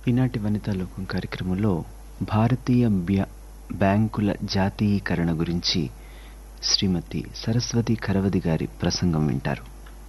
ఈనాటి వనితా లోకం కార్యక్రమంలో భారతీయ బ్యా- బ్యాంకుల జాతీయీకరణ గురించి శ్రీమతి సరస్వతి కరవది గారి ప్రసంగం వింటారు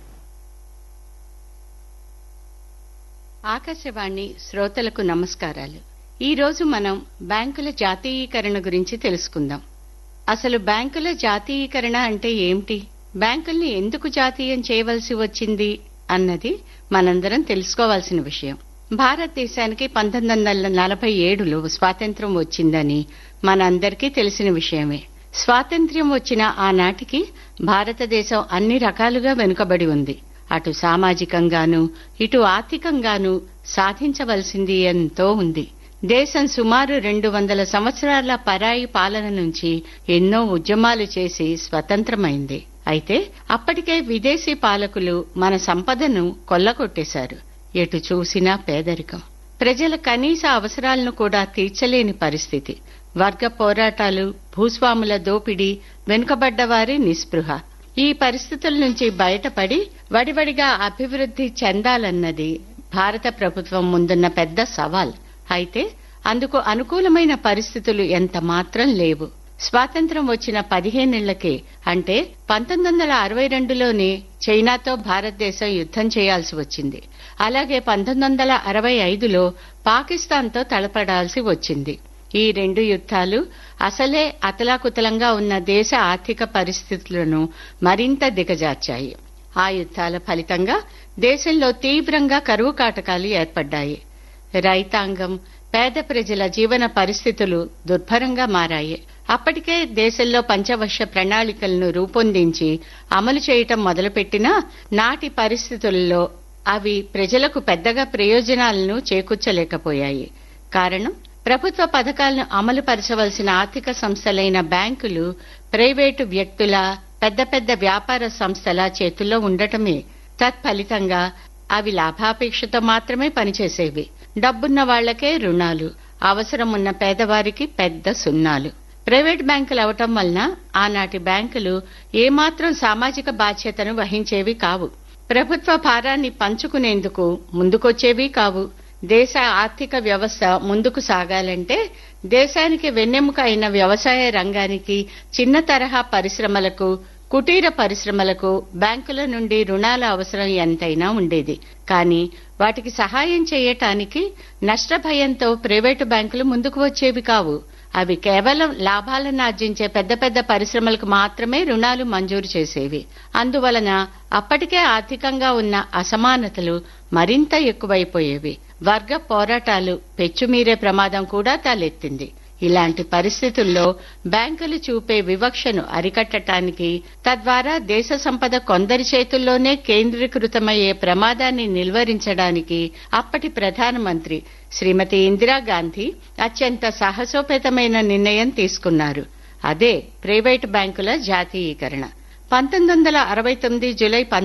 ఆకాశవాణి శ్రోతలకు నమస్కారాలు ఈ రోజు మనం బ్యాంకుల జాతీయీకరణ గురించి తెలుసుకుందాం అసలు బ్యాంకుల జాతీయీకరణ అంటే ఏమిటి బ్యాంకుల్ని ఎందుకు జాతీయం చేయవలసి వచ్చింది అన్నది మనందరం తెలుసుకోవాల్సిన విషయం భారతదేశానికి పంతొమ్మిది వందల నలభై ఏడులో స్వాతంత్ర్యం వచ్చిందని మనందరికీ తెలిసిన విషయమే స్వాతంత్ర్యం వచ్చిన ఆనాటికి భారతదేశం అన్ని రకాలుగా వెనుకబడి ఉంది అటు సామాజికంగాను ఇటు ఆర్థికంగాను సాధించవలసింది ఎంతో ఉంది దేశం సుమారు రెండు వందల సంవత్సరాల పరాయి పాలన నుంచి ఎన్నో ఉద్యమాలు చేసి స్వతంత్రమైంది అయితే అప్పటికే విదేశీ పాలకులు మన సంపదను కొల్లగొట్టేశారు ఎటు చూసినా పేదరికం ప్రజల కనీస అవసరాలను కూడా తీర్చలేని పరిస్థితి వర్గ పోరాటాలు భూస్వాముల దోపిడీ వెనుకబడ్డవారి నిస్పృహ ఈ పరిస్థితుల నుంచి బయటపడి వడివడిగా అభివృద్ధి చెందాలన్నది భారత ప్రభుత్వం ముందున్న పెద్ద సవాల్ అయితే అందుకు అనుకూలమైన పరిస్థితులు ఎంత మాత్రం లేవు స్వాతంత్రం వచ్చిన పదిహేనేళ్లకే అంటే పంతొమ్మిది వందల అరవై రెండులోనే చైనాతో భారతదేశం యుద్ధం చేయాల్సి వచ్చింది అలాగే పంతొమ్మిది వందల అరవై ఐదులో పాకిస్తాన్తో తలపడాల్సి వచ్చింది ఈ రెండు యుద్ధాలు అసలే అతలాకుతలంగా ఉన్న దేశ ఆర్థిక పరిస్థితులను మరింత దిగజార్చాయి ఆ యుద్ధాల ఫలితంగా దేశంలో తీవ్రంగా కరువు కాటకాలు ఏర్పడ్డాయి రైతాంగం పేద ప్రజల జీవన పరిస్థితులు దుర్భరంగా మారాయి అప్పటికే దేశంలో పంచవర్ష ప్రణాళికలను రూపొందించి అమలు చేయటం మొదలుపెట్టినా నాటి పరిస్థితుల్లో అవి ప్రజలకు పెద్దగా ప్రయోజనాలను చేకూర్చలేకపోయాయి కారణం ప్రభుత్వ పథకాలను అమలు పరచవలసిన ఆర్థిక సంస్థలైన బ్యాంకులు ప్రైవేటు వ్యక్తుల పెద్ద పెద్ద వ్యాపార సంస్థల చేతుల్లో ఉండటమే తత్ఫలితంగా అవి లాభాపేక్షతో మాత్రమే పనిచేసేవి డబ్బున్న వాళ్లకే రుణాలు అవసరం ఉన్న పేదవారికి పెద్ద సున్నాలు ప్రైవేట్ బ్యాంకులు అవటం వలన ఆనాటి బ్యాంకులు ఏమాత్రం సామాజిక బాధ్యతను వహించేవి కావు ప్రభుత్వ భారాన్ని పంచుకునేందుకు ముందుకొచ్చేవి కావు దేశ ఆర్థిక వ్యవస్థ ముందుకు సాగాలంటే దేశానికి వెన్నెముక అయిన వ్యవసాయ రంగానికి చిన్న తరహా పరిశ్రమలకు కుటీర పరిశ్రమలకు బ్యాంకుల నుండి రుణాల అవసరం ఎంతైనా ఉండేది కానీ వాటికి సహాయం చేయటానికి నష్టభయంతో ప్రైవేటు బ్యాంకులు ముందుకు వచ్చేవి కావు అవి కేవలం లాభాలను ఆర్జించే పెద్ద పెద్ద పరిశ్రమలకు మాత్రమే రుణాలు మంజూరు చేసేవి అందువలన అప్పటికే ఆర్థికంగా ఉన్న అసమానతలు మరింత ఎక్కువైపోయేవి వర్గ పోరాటాలు పెచ్చుమీరే ప్రమాదం కూడా తలెత్తింది ఇలాంటి పరిస్థితుల్లో బ్యాంకులు చూపే వివక్షను అరికట్టడానికి తద్వారా దేశ సంపద కొందరి చేతుల్లోనే కేంద్రీకృతమయ్యే ప్రమాదాన్ని నిల్వరించడానికి అప్పటి ప్రధానమంత్రి శ్రీమతి ఇందిరాగాంధీ అత్యంత సాహసోపేతమైన నిర్ణయం తీసుకున్నారు అదే ప్రైవేటు బ్యాంకుల జాతీయీకరణ పంతొమ్మిది వందల అరవై తొమ్మిది జులై